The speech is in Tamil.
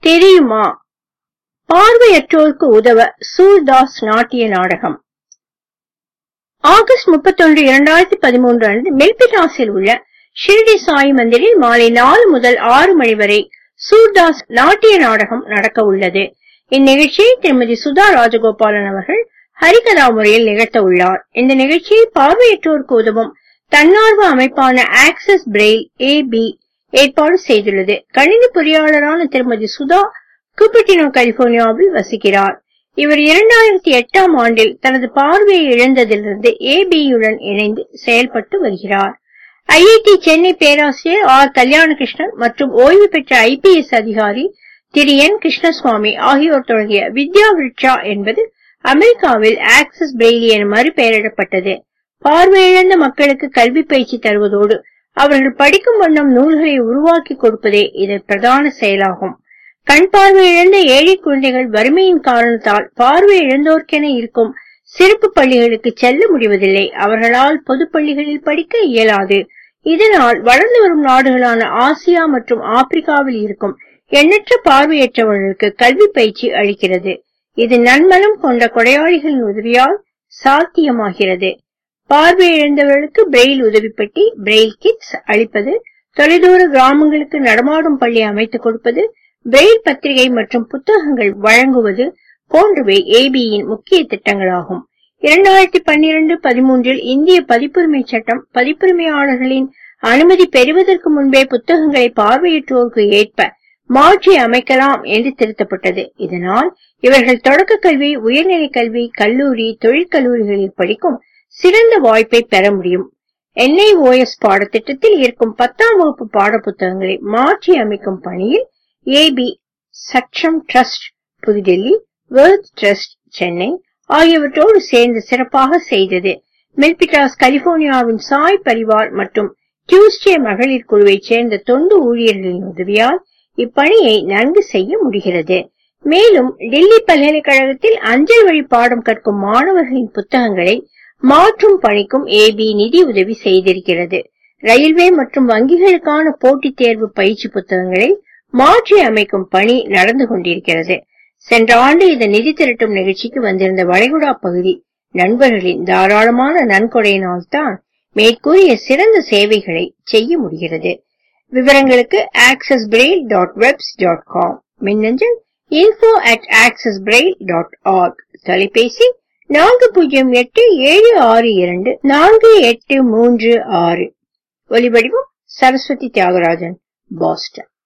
தெரியுமா பார்வையற்றோருக்கு உதவ சூர்தாஸ் நாட்டிய நாடகம் ஆகஸ்ட் முப்பத்தொன்று இரண்டாயிரத்தி பதிமூன்று அன்று மெல்பிட்டாஸில் உள்ள ஷிரடி சாய் மந்திரில் மாலை நாலு முதல் ஆறு மணி வரை சூர்தாஸ் நாட்டிய நாடகம் நடக்க உள்ளது இந்நிகழ்ச்சியை திருமதி சுதா ராஜகோபாலன் அவர்கள் ஹரிகதா முறையில் நிகழ்த்த உள்ளார் இந்த நிகழ்ச்சியை பார்வையற்றோருக்கு உதவும் தன்னார்வ அமைப்பான ஆக்சஸ் பிரெயில் ஏ பி ஏற்பாடு செய்துள்ளது கணித பொறியாளரான திருமதி சுதா குபட்டினோ கலிபோர்னியாவில் வசிக்கிறார் இவர் இரண்டாயிரத்தி எட்டாம் ஆண்டில் தனது பார்வையை இழந்ததிலிருந்து ஏபியுடன் இணைந்து செயல்பட்டு வருகிறார் ஐஐடி சென்னை பேராசிரியர் ஆர் கல்யாணகிருஷ்ணன் மற்றும் ஓய்வு பெற்ற ஐபிஎஸ் அதிகாரி திரு என் கிருஷ்ணசுவாமி ஆகியோர் தொடங்கிய வித்யா விருட்சா என்பது அமெரிக்காவில் ஆக்சஸ் பிரெய்லி என மறுபெயரிடப்பட்டது பார்வையிழந்த மக்களுக்கு கல்வி பயிற்சி தருவதோடு அவர்கள் படிக்கும் வண்ணம் நூல்களை உருவாக்கி கொடுப்பதே இதன் பிரதான செயலாகும் கண் பார்வை இழந்த ஏழை குழந்தைகள் வறுமையின் காரணத்தால் பார்வை இழந்தோர்க்கென இருக்கும் சிறப்பு பள்ளிகளுக்கு செல்ல முடிவதில்லை அவர்களால் பொது பள்ளிகளில் படிக்க இயலாது இதனால் வளர்ந்து வரும் நாடுகளான ஆசியா மற்றும் ஆப்பிரிக்காவில் இருக்கும் எண்ணற்ற பார்வையற்றவர்களுக்கு கல்வி பயிற்சி அளிக்கிறது இது நன்மனம் கொண்ட கொடையாளிகளின் உதவியால் சாத்தியமாகிறது பார்வை இழந்தவர்களுக்கு பிரெயில் உதவிப்பட்டி பிரெயில் கிட்ஸ் அளிப்பது தொலைதூர கிராமங்களுக்கு நடமாடும் பள்ளி அமைத்துக் கொடுப்பது பிரெயில் பத்திரிகை மற்றும் புத்தகங்கள் வழங்குவது போன்றவை ஏபியின் முக்கிய திட்டங்களாகும் இரண்டாயிரத்தி பன்னிரண்டு பதிமூன்றில் இந்திய பதிப்புரிமை சட்டம் பதிப்புரிமையாளர்களின் அனுமதி பெறுவதற்கு முன்பே புத்தகங்களை பார்வையற்றோருக்கு ஏற்ப மாற்றி அமைக்கலாம் என்று திருத்தப்பட்டது இதனால் இவர்கள் தொடக்க கல்வி உயர்நிலை கல்வி கல்லூரி தொழிற்கல்லூரிகளில் படிக்கும் சிறந்த வாய்ப்பை பெற முடியும் என்ஐஓஎஸ் பாடத்திட்டத்தில் இருக்கும் பத்தாம் வகுப்பு பாட புத்தகங்களை மாற்றி அமைக்கும் பணியில் A B Saksham trust Pudhu Delhi world trust Chennai ஆகியவற்றோடு சேர்ந்து சிறப்பாக செய்தது மெல்பிட்டாஸ் கலிபோர்னியாவின் சாய் பரிவார் மற்றும் டியூஸ்டே மகளிர் குழுவைச் சேர்ந்த தொண்டு ஊழியர்களின் உதவியால் இப்பணியை நன்கு செய்ய முடிகிறது மேலும் டெல்லி பல்கலைக்கழகத்தில் அஞ்சல் வழி பாடம் கற்கும் மாணவர்களின் புத்தகங்களை மாற்றும் பணிக்கும் ஏபி நிதி உதவி செய்திருக்கிறது ரயில்வே மற்றும் வங்கிகளுக்கான போட்டித் தேர்வு பயிற்சி புத்தகங்களை மாற்றி அமைக்கும் பணி நடந்து கொண்டிருக்கிறது சென்ற ஆண்டு இந்த நிதி திரட்டும் நிகழ்ச்சிக்கு வந்திருந்த வளைகுடா பகுதி நண்பர்களின் தாராளமான நன்கொடையினால் தான் மேற்கூறிய சிறந்த சேவைகளை செய்ய முடிகிறது விவரங்களுக்கு access braille dot webs dot com மின்னஞ்சல் info at access braille dot org தொலைபேசி நான்கு பூஜ்ஜியம் எட்டு ஏழு ஆறு இரண்டு நான்கு எட்டு மூன்று ஆறு ஒலிவடிவம் சரஸ்வதி தியாகராஜன் பாஸ்டன்